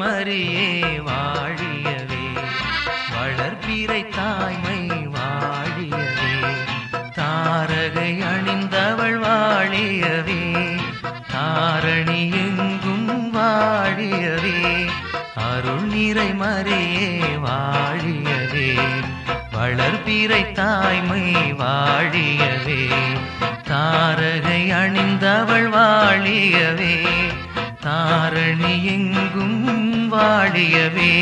மரியே வாழியவே வளர்பிறை தாய்மை வாழியவே தாரகை அணிந்தவள் வாழியவே தாரணி எங்கும் வாழியவே அருள் நிறை மரியே வாழியவே வளர்பிறை தாய்மை வாழியவே தாரகை அணிந்தவள் வாழியவே தாரணி எங்கும் வாழியவே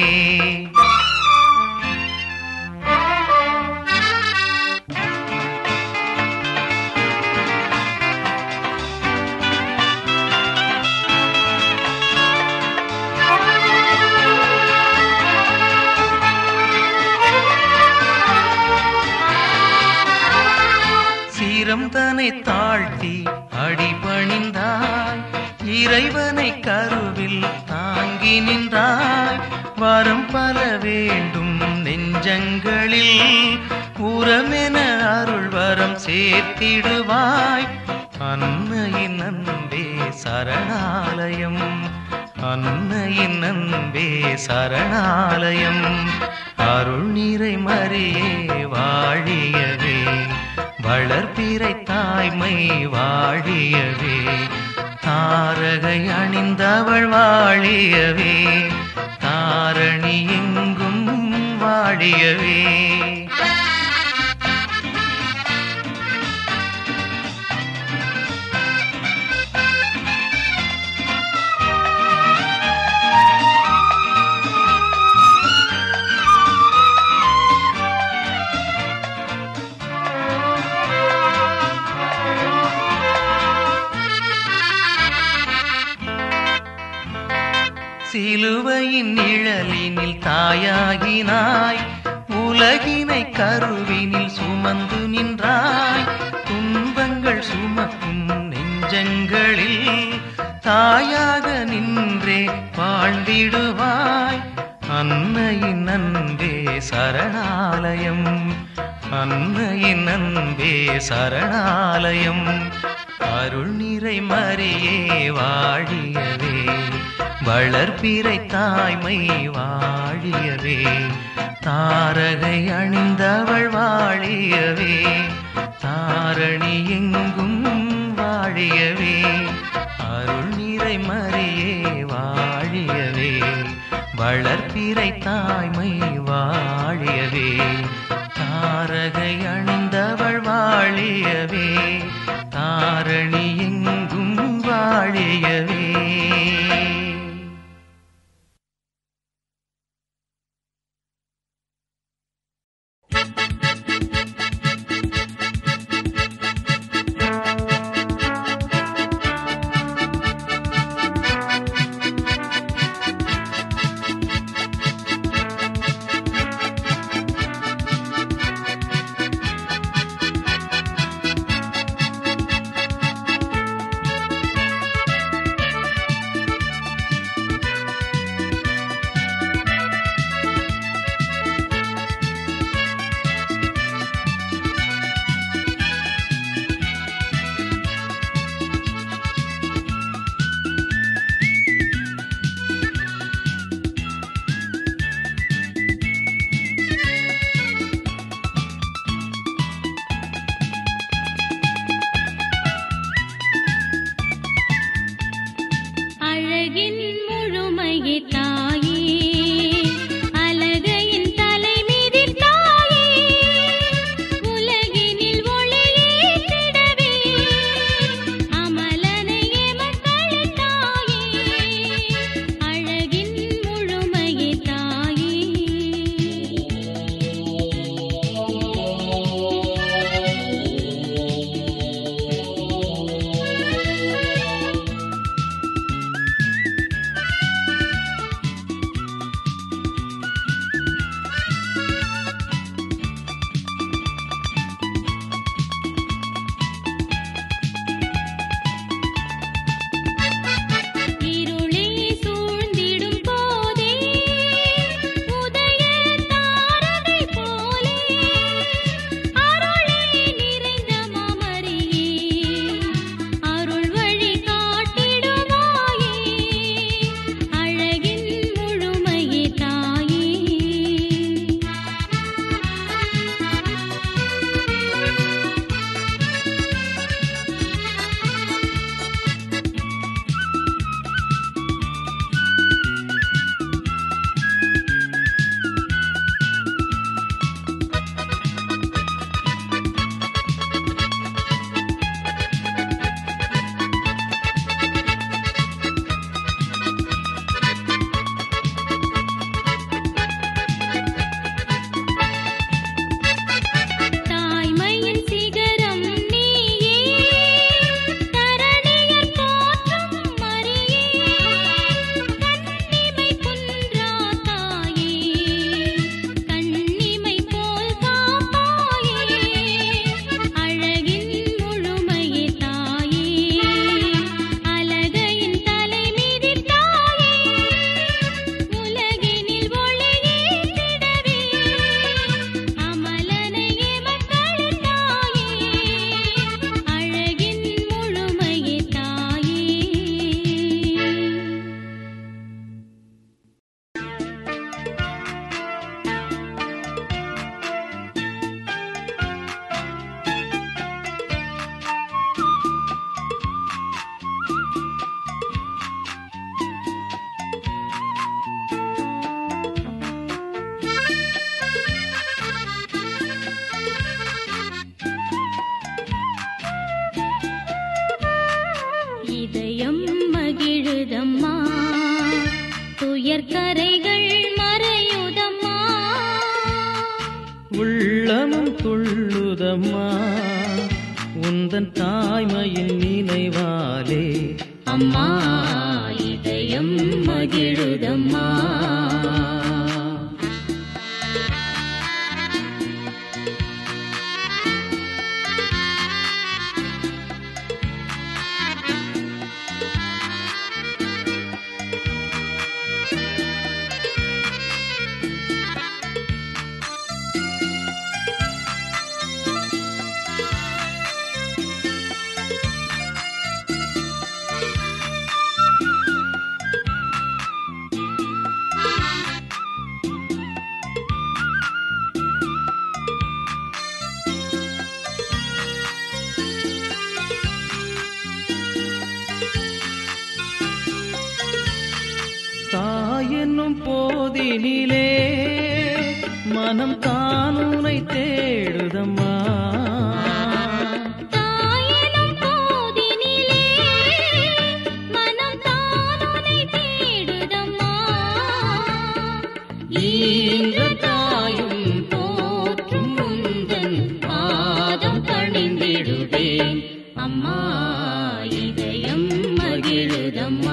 சீரம் தன்னை தாழ்த்தி அடிபணிந்தாய் இறைவனை கருவில் தாங்கி நின்றாய் வரம் பல வேண்டும் நெஞ்சங்களில் உரமென அருள் வரம் சேர்த்திடுவாய் அன்னையின் அன்பே சரணாலயம் அன்னையின் அன்பே சரணாலயம் அருள் நிறை மறியே வாழியவே வளர்பிறை தாய்மை வாழியவே தாரகை அணிந்தவள் வாழியவே தாரணி எங்கும் வாழியவே சிலுவையின் நிழலினில் தாயாகினாய் உலகினை கருவினில் சுமந்து நின்றாய் துன்பங்கள் சுமக்கும் நெஞ்சங்களில் தாயாக நின்றே வாழ்ந்திடுவாய் அன்னையின் அன்பே சரணாலயம் அன்னையின் அன்பே சரணாலயம் அருள் நிறை மறியே வாழியவே வளர்பிறை தாய்மை வாழியவே தாரகை அணிந்தவள் வாழியவே தாரணி எங்கும் வாழியவே அருள் நிறை மறியே வாழியவே வளர்பிறை தாய்மை வாழியவே தாரகை அணிந்தவள் வாழியவே தாரணி எங்கும் வாழியவே மகிழுதம்மா துயர்கரைகள் மறையுதம்மா உள்ளமும் துள்ளுதம்மா உந்தன் தாய்மையின் நினைவாலே அம்மா இதயம் மகிழுதம்மா தாயென்னும் போதினிலே மனம் தானுனை தேடுதம்மா தாயெனும் போதினிலே மனம் தானுனை தேடுதம்மா ஈன்ற தாயும் போற்றும் உந்தன் பாதம் பணிந்திடுவேன் அம்மா இதயம் மகிழுதம்மா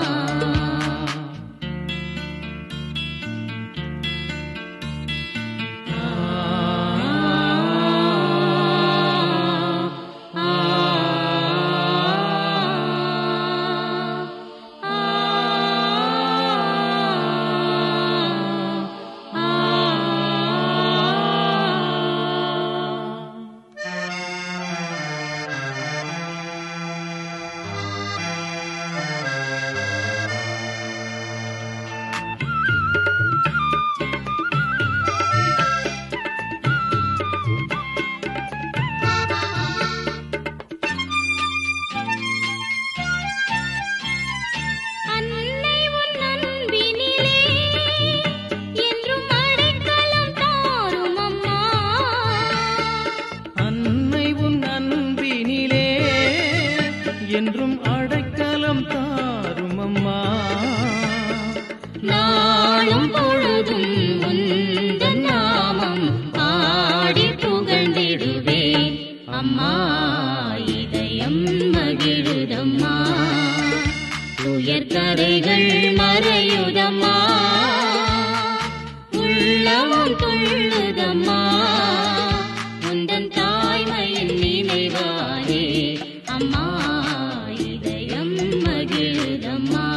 அன்னை உன் அன்பினிலே என்றும் அடைக்கலம் தாரும் அம்மா அன்னை உன் அன்பினிலே என்றும் அடைக்கலம் தாரும் அம்மா நாளும் பொழுதும் உந்தன் நாமம் பாடி புகழ்ந்திடுவேன் அம்மா இதயம் மகிழுதம்மா துயர்கரைகள் மறையுதம்மா உள்ளமும் துள்ளுதம்மா உந்தன் தாய்மையின் நினைவானே அம்மா இதயம் மகிழுதம்மா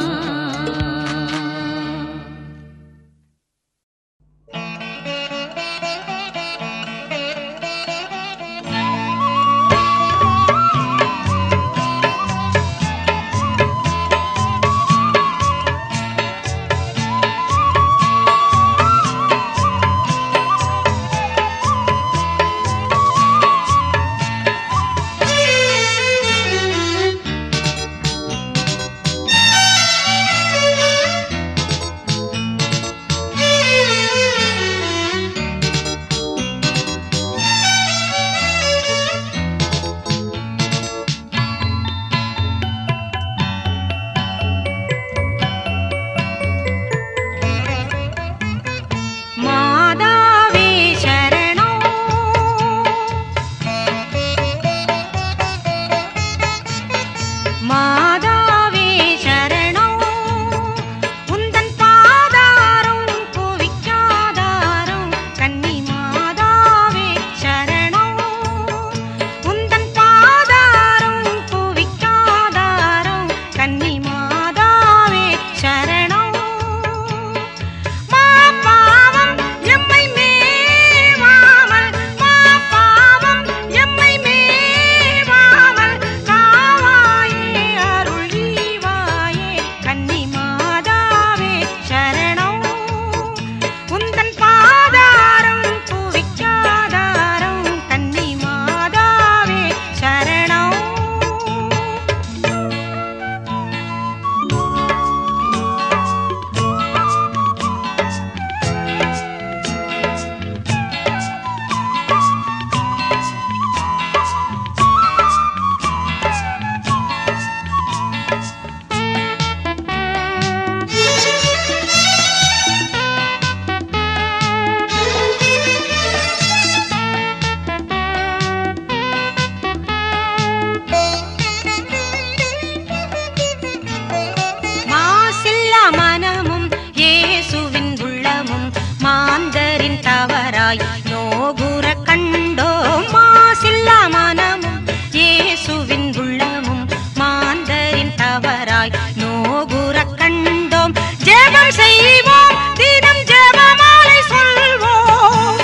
இயேசுவின் உள்ளமும் மாந்தரின் தவறாய் நோகுறக் கண்டோம் ஜெபம் செய்வோம் தினம் ஜெபமாலை சொல்வோம்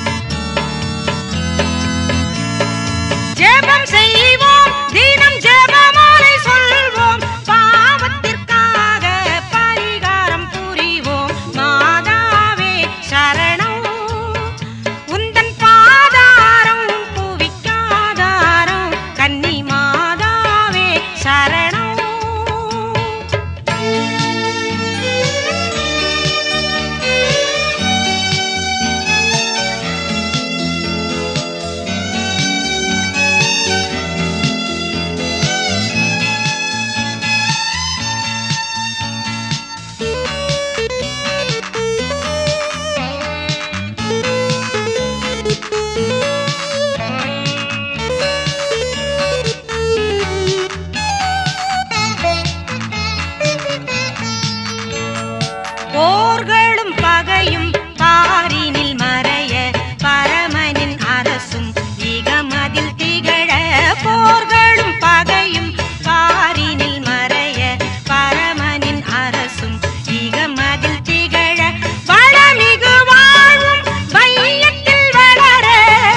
ஜெபம் செய்வோம் தினம் ஜெபமாலை சொல்வோம் பாவத்திற்காக பரிகாரம் புரிவோம் மாதாவே சரணம் உந்தன் பாதாரம் புவிக்காதாரம் கன்னி மாதாவே சரணம் போர்களும் பகையும் பாரினில் மறைய பரமனின் அரசும் இகமதில் திகழ போர்களும் பகையும் பாரினில் மறைய பரமனின் அரசும் இகமதில் திகழ வளமிகு வாழ்வும் வையத்தில் வளர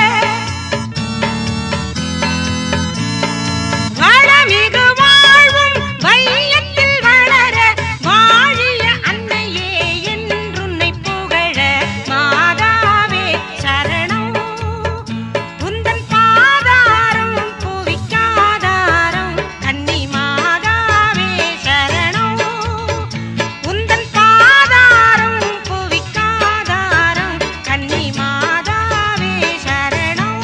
வளமிகு வாழ்வும் வையத்தில் வளர வாழிய அன்னையே என்றுன்னை புகழ மாதாவே சரணம் உந்தன் பாதாரம் புவிக்காதாரம் கன்னி மாதாவே சரணம் உந்தன் பாதாரம் புவிக்காதாரம் கன்னி மாதாவே சரணம்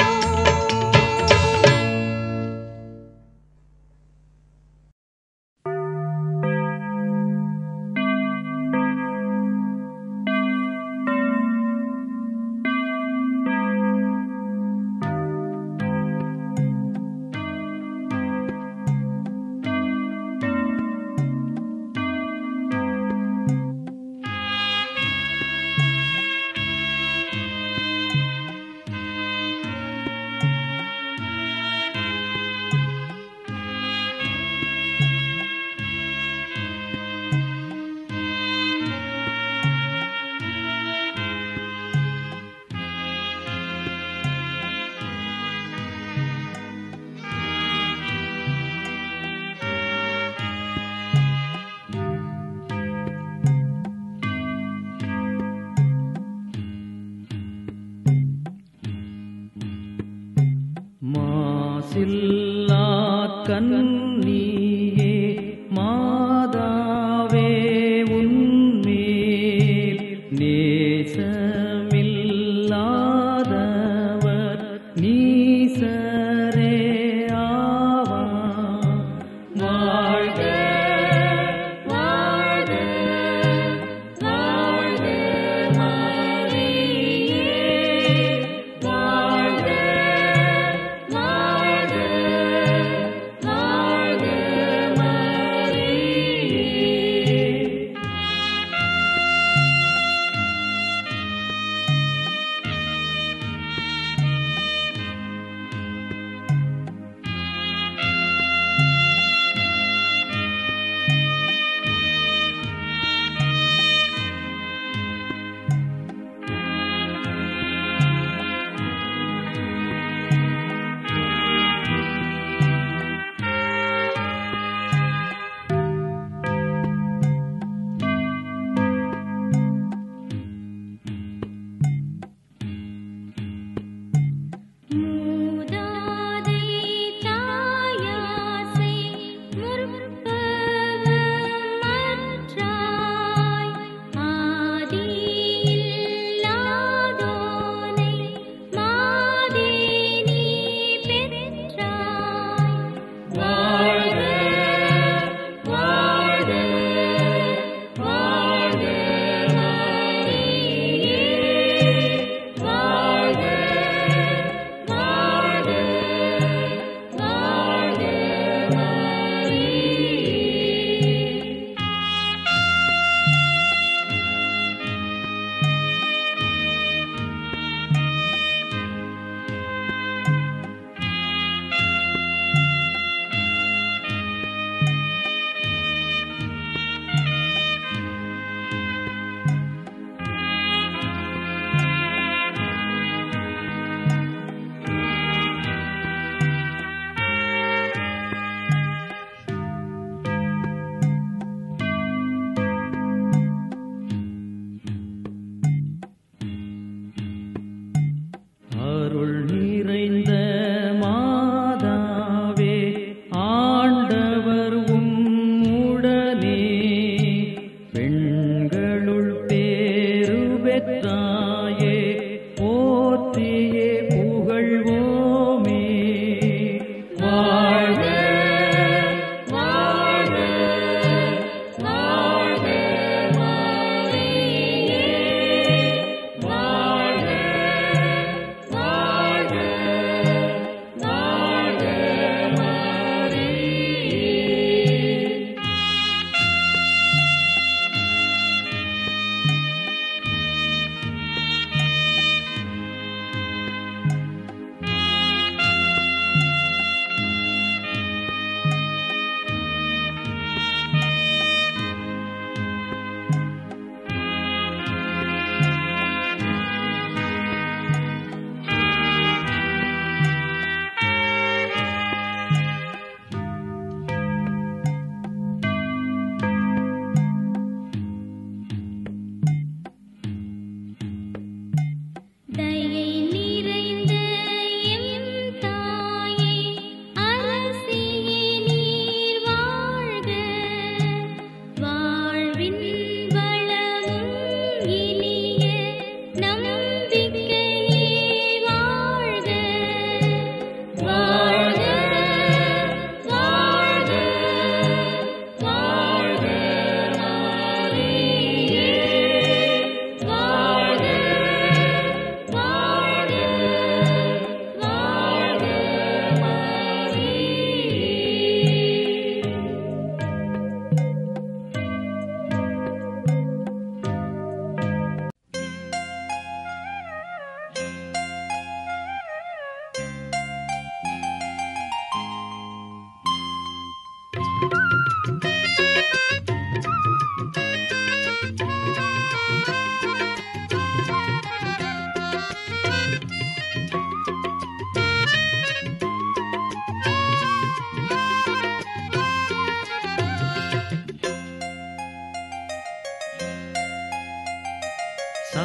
மாசில்லா கண்ணியே மாதாவே உன்மேல் நேசமில்லாதவர் நீசரே ஆவா வாழ்க வாழ்க வாழ்க மாரியே வாழ்க வாழ்க வாழ்க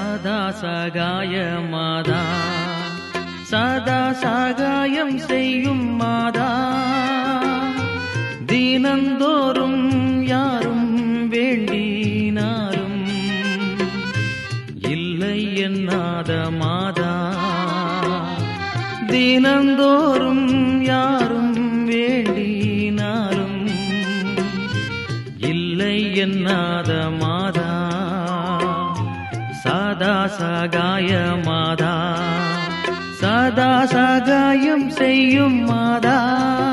சதா சகாய மாதா சதா சகாயம் செய்யும் மாதா தினந்தோறும் யாரும் வேண்டினாலும் இல்லை என்னாத மாதா தினந்தோறும் யாரும் வேண்டினாலும் இல்லை என்னாத மாதா சதா சகாய மாதா சதா சகாயம் செய்யும் மாதா